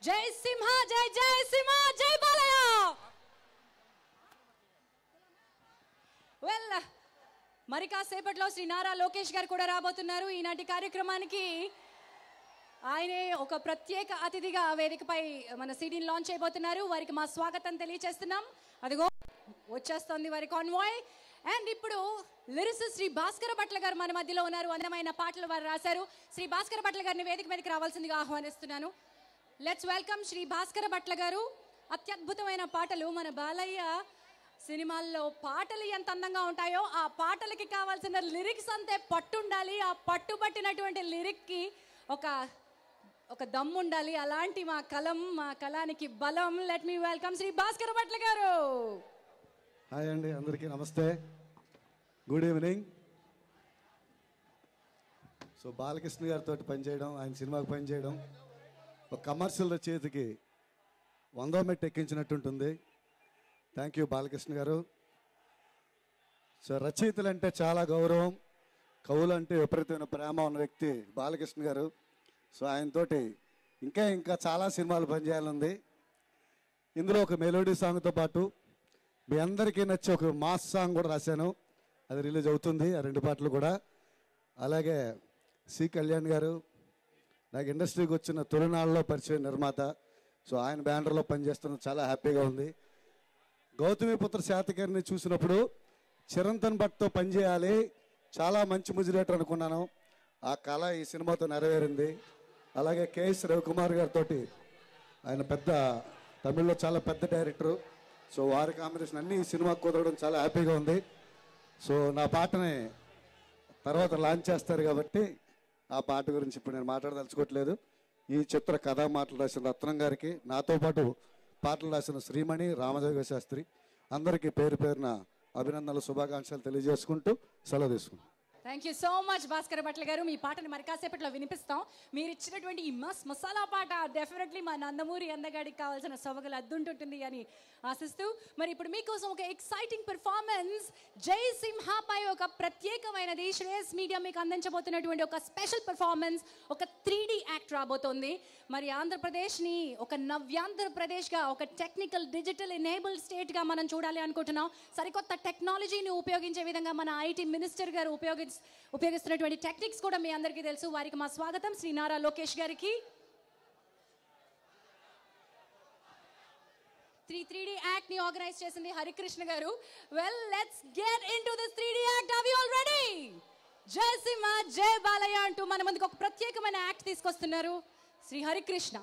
జై సింహ జై జై సింహ జై బాలయ్య వెల్ మరి కాసేపట్లో శ్రీ నారా లోకేష్ గారు కూడా రాబోతున్నారు ఈనాటి కార్యక్రమానికి ఆయనే ఒక ప్రత్యేక అతిథిగా వేదికపై మన సీడీని లాంచ్ చేయబోతున్నారు వారికి మా స్వాగతం తెలియచేస్తున్నాం అదిగో వచ్చేస్తోంది వారి కాన్వాయ్ అండ్ ఇప్పుడు లిరిస్ శ్రీ భాస్కర భట్ల గారు మన మధ్యలో ఉన్నారు అందమైన పాటలు వారు రాశారు శ్రీ భాస్కర భట్ల గారిని వేదిక మీదకి రావాల్సిందిగా ఆహ్వానిస్తున్నాను లెట్స్ వెల్కమ్ శ్రీ భాస్కర భట్ల గారు అత్యద్భుతమైన పాటలు మన బాలయ్య సినిమాల్లో పాటలు ఎంత అందంగా ఉంటాయో ఆ పాటలకి కావాల్సిన లిరిక్స్ అంతే పట్టు ఉండాలి ఆ పట్టుబట్టినటువంటి లిరిక్కి ఒక ఒక దమ్ము ఉండాలి అలాంటి మా కలం మా కళానికి బలం let me welcome Shri Bhaskara Bhatla గారు హాయ్ అండి అందరికీ నమస్తే గుడ్ ఈవినింగ్ సో బాలకృష్ణ గారితో పనిచేయడం ఆయన సినిమాకి పనిచేయడం ఒక కమర్షియల్ చేతికి వందో మెట్టు ఎక్కించినట్టుంటుంది థ్యాంక్ యూ బాలకృష్ణ గారు సో రచయితలు అంటే చాలా గౌరవం కవులు అంటే విపరీతమైన ప్రేమ ఉన్న వ్యక్తి బాలకృష్ణ గారు సో ఆయనతోటి ఇంకా ఇంకా చాలా సినిమాలు పనిచేయాలంది ఇందులో ఒక మెలోడీ సాంగ్తో పాటు మీ అందరికీ నచ్చే ఒక మాస్ సాంగ్ కూడా రాశాను అది రిలీజ్ అవుతుంది ఆ రెండు పాటలు కూడా అలాగే సి కళ్యాణ్ గారు నాకు ఇండస్ట్రీకి వచ్చిన తొలినాళ్ళలో పరిచయం నిర్మాత సో ఆయన బ్యానర్లో పనిచేస్తున్న చాలా హ్యాపీగా ఉంది గౌతమిపుత్ర శాతకర్ని చూసినప్పుడు చిరంతన్ భట్తో పనిచేయాలి చాలా మంచి ముజిరేటర్ అనుకున్నాను ఆ కళ ఈ సినిమాతో నెరవేరింది అలాగే కేఎస్ రవికుమార్ గారితో ఆయన పెద్ద తమిళ్లో చాలా పెద్ద డైరెక్టరు సో వారి కాంబినేషన్ అన్ని ఈ సినిమా కుదరడం చాలా హ్యాపీగా ఉంది సో నా పాటని తర్వాత లాంచ్ చేస్తారు కాబట్టి ఆ పాట గురించి ఇప్పుడు నేను మాట్లాడదలుచుకోవట్లేదు ఈ చిత్ర కథా మాటలు రాసిన రత్నం గారికి నాతో పాటు పాటలు రాసిన శ్రీమణి రామజోగ శాస్త్రి అందరికీ పేరు పేరున అభినందనలు శుభాకాంక్షలు తెలియజేసుకుంటూ సెలవు తీసుకుంటాం thank you so much Bhaskar Bhatla గారు మీ పాటని మరి కాసేపట్లో వినిపిస్తాం మీరు ఇచ్చినటువంటి ఈ మస్ మసాలా పాట డెఫినెట్లీ మా నందమూరి అందగాడికి కావాల్సిన సొవగలు అద్దుంటుంటుంది అని ఆశిస్తూ మరి ఇప్పుడు మీకోసం ఒక ఎక్సైటింగ్ పెర్ఫార్మెన్స్ జై సింహాపై ఒక ప్రత్యేకమైనది శ్రేయస్ మీడియా మీకు అందించబోతున్నటువంటి ఒక స్పెషల్ పెర్ఫార్మెన్స్ ఒక త్రీ యాక్ట్ రాబోతోంది మరి ఆంధ్రప్రదేశ్ని ఒక నవ్యాంధ్రప్రదేశ్గా ఒక టెక్నికల్ డిజిటల్ ఎనేబుల్ స్టేట్గా మనం చూడాలి అనుకుంటున్నాం సరికొత్త టెక్నాలజీని ఉపయోగించే విధంగా మన ఐటీ మినిస్టర్ గారు ఉపయోగి ఉపయోగిస్తున్నటువంటి టెక్నిక్స్ కూడా మీ అందరికీ తెలుసు వారికి మా స్వాగతం శ్రీ నారా లోకేష్ గారికి త్రీ త్రీ డి యాక్ట్ ని ఆర్గనైజ్ చేసింది హరికృష్ణ గారు well let's get into this three D act are all ready Jai Simha జై బాలయ్య అంటూ మన ముందుకు ఒక ప్రత్యేకమైన యాక్ట్ తీసుకొస్తున్నారు Shri Harikrishna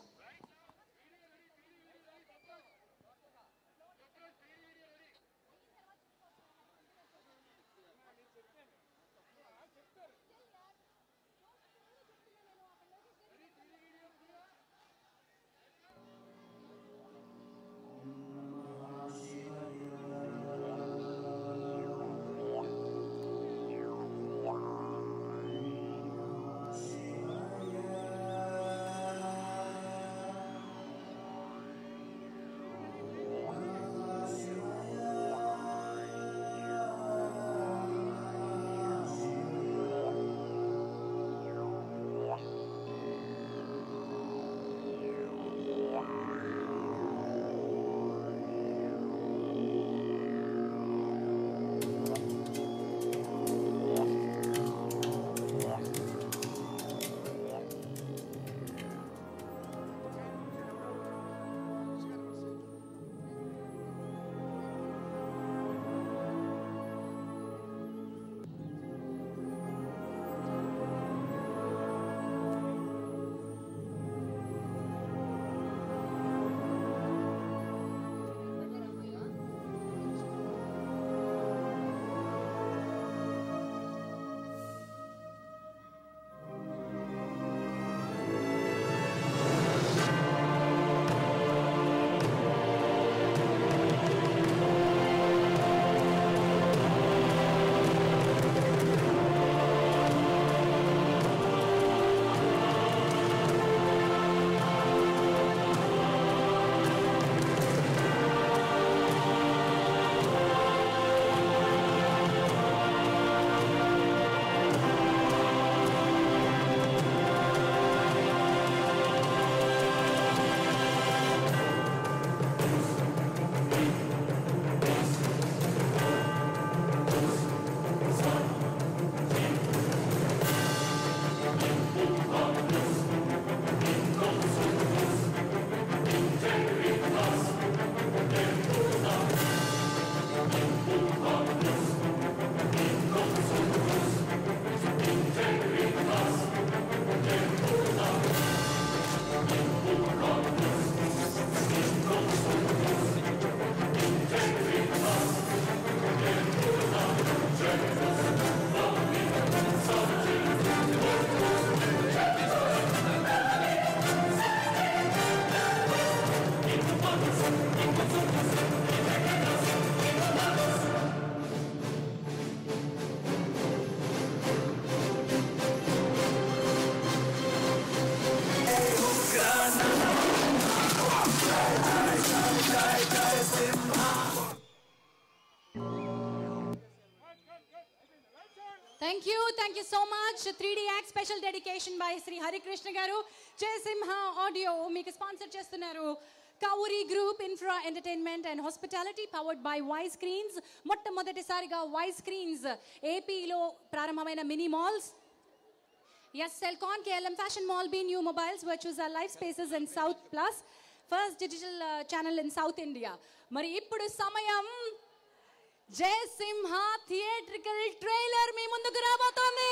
thank you thank you so much three D act special dedication by Shri Harikrishna గారు జయసింహ ఆడియో మీకు స్పాన్సర్ చేస్తున్నారు Kowri group infra entertainment and hospitality powered by Y screens మొట్టమొదటిసారిగా వై స్క్రీన్స్ ఏపీలో ప్రారంభమైన mini malls Yes, Celcon, KLM Fashion Mall, B New Mobiles, Virtusa Life Spaces in South Plus, first digital uh, channel in South India. మరి ఇప్పుడు సమయం Jayasimha theatrical trailer మీ ముందుకు రాబోతోంది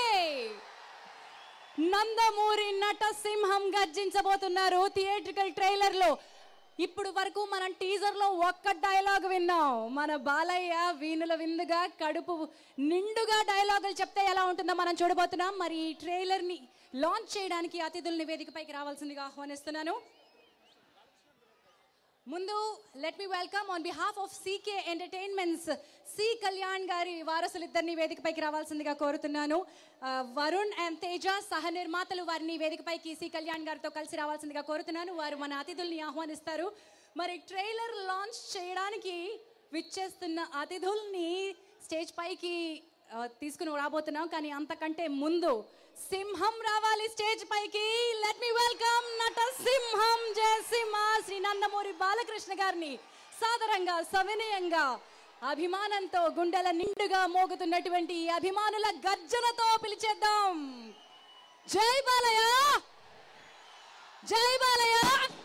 నందమూరి నట సింహం గర్జించబోతున్నారు థియేట్రికల్ ట్రైలర్ లో ఇప్పుడు వరకు మనం టీజర్ లో ఒక్క డైలాగ్ విన్నాం మన బాలయ్య వీణుల విందుగా కడుపు నిండుగా డైలాగులు చెప్తే ఎలా ఉంటుందో మనం చూడబోతున్నాం మరి ఈ ట్రైలర్ ని లాంచ్ చేయడానికి అతిథుల్ని వేదికపైకి రావాల్సిందిగా ఆహ్వానిస్తున్నాను ముందు let me welcome on behalf of CK entertainments C Kalyan గారి వారసులిద్దరిని వేదికపైకి రావాల్సిందిగా కోరుతున్నాను ఆ, వరుణ్ అండ్ తేజ సహ నిర్మాతలు వారిని వేదికపైకి సి కళ్యాణ్ గారితో కలిసి రావాల్సిందిగా కోరుతున్నాను వారు మన అతిథుల్ని ఆహ్వానిస్తారు మరి ట్రైలర్ లాంచ్ చేయడానికి విచ్చేస్తున్న అతిథుల్ని స్టేజ్ పైకి ఆ, తీసుకుని రాబోతున్నాం కానీ అంతకంటే ముందు సింహం రావాలి స్టేజ్ పైకి లెట్ మీ వెల్కమ్ నట సింహం జయసింహ శ్రీ నందమూరి బాలకృష్ణ గారిని సాదరంగా సవినయంగా అభిమానంతో గుండెల నిండుగా మోగుతున్నటువంటి ఈ అభిమానుల గర్జనతో పిలిచేద్దాం జై బాలయ్య జై Balayya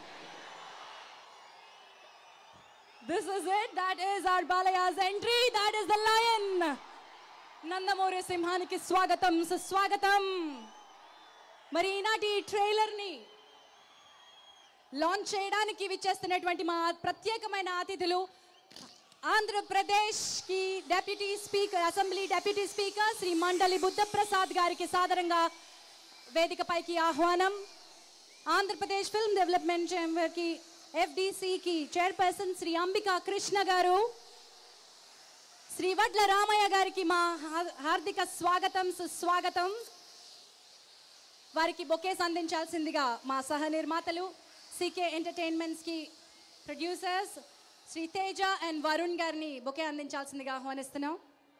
This is it. That is our Balaya's entry. That is the lion. Nandamuri సింహానికి స్వాగతం సుస్వాగతం మరి ఈనాటి ఈ ట్రైలర్ ని లాంచ్ చేయడానికి విచ్చేస్తున్నటువంటి మా ప్రత్యేకమైన అతిథులు ఆంధ్రప్రదేశ్ కి deputy speaker assembly deputy speaker Shri Mandali Buddhaprasad గారికి సాదరంగా వేదికపైకి ఆహ్వానం ఆంధ్రప్రదేశ్ ఫిల్మ్ డెవలప్మెంట్ చేంబర్ కి ఎఫ్డిసికి చైర్పర్సన్ శ్రీ అంబికా కృష్ణ గారు శ్రీ వడ్ల రామయ్య గారికి మా హా- హార్దిక స్వాగతం సుస్వాగతం వారికి బొకేస్ అందించాల్సిందిగా మా సహ నిర్మాతలు సికే ఎంటర్టైన్మెంట్స్ కి ప్రొడ్యూసర్స్ శ్రీ తేజ అండ్ వరుణ్ గారిని బొకే అందించాల్సిందిగా ఆహ్వానిస్తున్నాం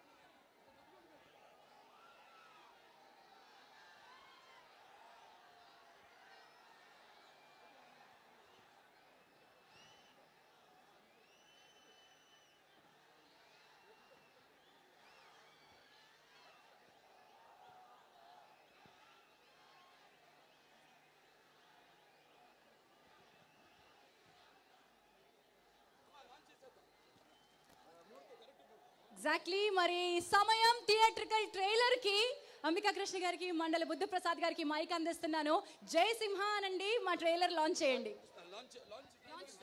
ఎగ్జాక్ట్లీ మరి సమయం థియేట్రికల్ ట్రైలర్ కి అంబికా కృష్ణ గారికి మండల బుద్ధ ప్రసాద్ గారికి మైక్ అందిస్తున్నాను జై సింహ అనండి మా ట్రైలర్ లాంచ్ చేయండి launch launch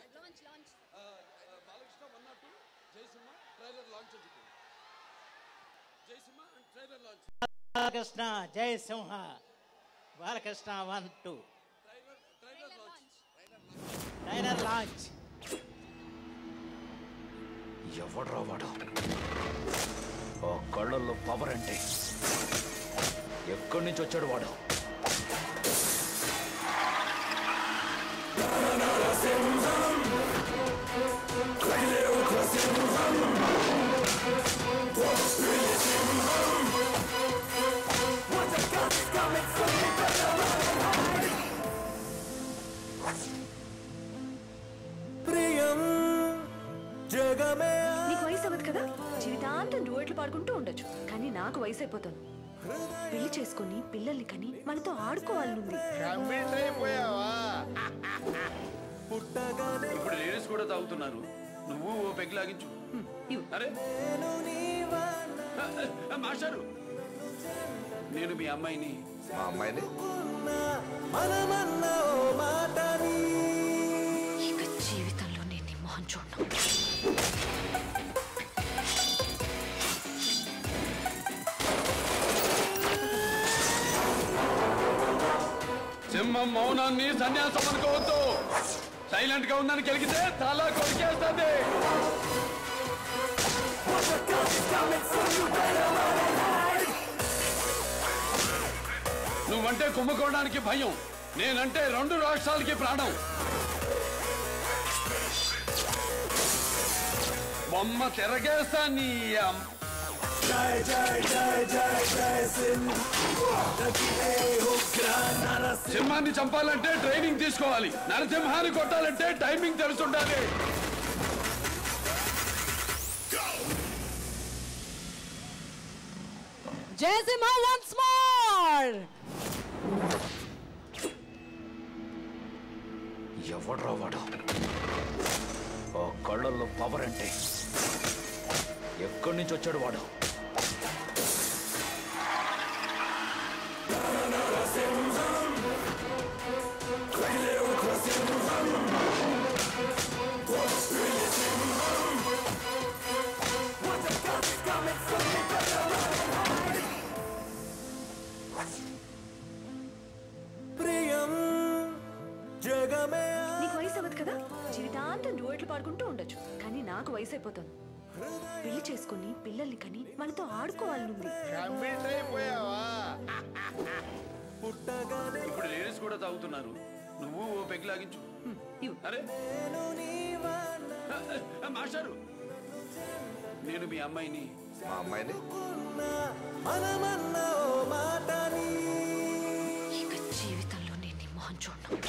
Balakrishna one not two Jaisimha trailer launch అని చెప్పి Jaisimha and trailer launch Balakrishna Jai Simha Balakrishna one two trailer trailer launch trailer launch ఎవడ్రా వాడు ఆ కళ్ళల్లో పవర్ అంటే ఎక్కడి నుంచి వచ్చాడు వాడు నీకు వయసు అవ్వదు కదా జీవితాంతం డూయట్లు పాడుకుంటూ ఉండొచ్చు కానీ నాకు వయసు అయిపోతుంది పెళ్లి చేసుకుని పిల్లల్ని కని మనతో ఆడుకోవాలనుంది ఇప్పుడు లేడీస్ కూడా తాగుతున్నారు నువ్వు ఓ పెగ్ లాగించు ఇవ్వు. అరే మాస్టారు నేను మీ అమ్మాయిని మా అమ్మాయిని ఇక జీవితంలో నేను నీ మొహం చూడను సింహం మౌనాన్ని సన్యాసం అనుకోవద్దు సైలెంట్ గా ఉందని కలిగితే తల కొరికేస్తుంది నువ్వంటే కుంభకోణానికి భయం నేనంటే రెండు రాష్ట్రాలకి ప్రాణం బొమ్మ తిరగేస్తా నీ అమ్మ సింహాన్ని చంపాలంటే ట్రైనింగ్ తీసుకోవాలి నరసింహాన్ని కొట్టాలంటే టైమింగ్ తెలుసుండాలి జయసింహ వన్స్ మోర్ ఎవడ్రా వాడు ఆ కళ్ళల్లో పవర్ అంటే ఎక్కడి నుంచి వచ్చాడు వాడు నీకు వయసు అవ్వదు కదా జీవితాంతం డూయట్లు పాడుకుంటూ ఉండొచ్చు కానీ నాకు వయసు అయిపోతుంది పెళ్లి చేసుకుని పిల్లల్ని కని వాళ్ళతో ఆడుకోవాలనుంది ఇప్పుడు లేడీస్ కూడా తాగుతున్నారు నువ్వు ఓ పెగ్ లాగించు ఇవ్వు. అరే మాస్టారు నేను మీ అమ్మాయిని మా అమ్మాయిని ఇక జీవితంలో నేను నీ మొహం చూడను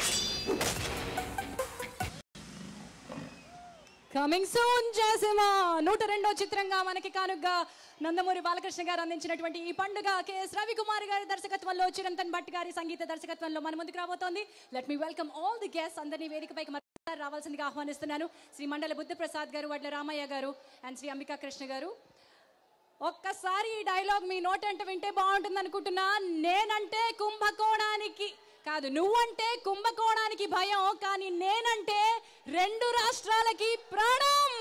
కమింగ్ సూన్ జయసింహ నూట రెండో చిత్రంగా మనకి కానుగ్గా నందమూరి బాలకృష్ణ గారు అందించినటువంటి ఈ పండుగ కెఎస్ రవికుమార్ గారి దర్శకత్వంలో చిరంతన్ భట్ గారి సంగీత దర్శకత్వంలో మన ముందుకు రాబోతోంది let me welcome all the guest అందరినీ వేదికపైకి మరొకసారి రావాల్సిందిగా ఆహ్వానిస్తున్నాను శ్రీ మండల బుద్ధప్రసాద్ గారు వడ్ల రామయ్య గారు అండ్ శ్రీ అంబికా కృష్ణ గారు ఒక్కసారి ఈ డైలాగ్ మీ నోటంట వింటే బాగుంటుంది అనుకుంటున్నా నేనంటే కుంభకోణానికి కాదు నువ్వంటే కుంభకోణానికి భయం కానీ నేనంటే రెండు రాష్ట్రాలకి ప్రాణం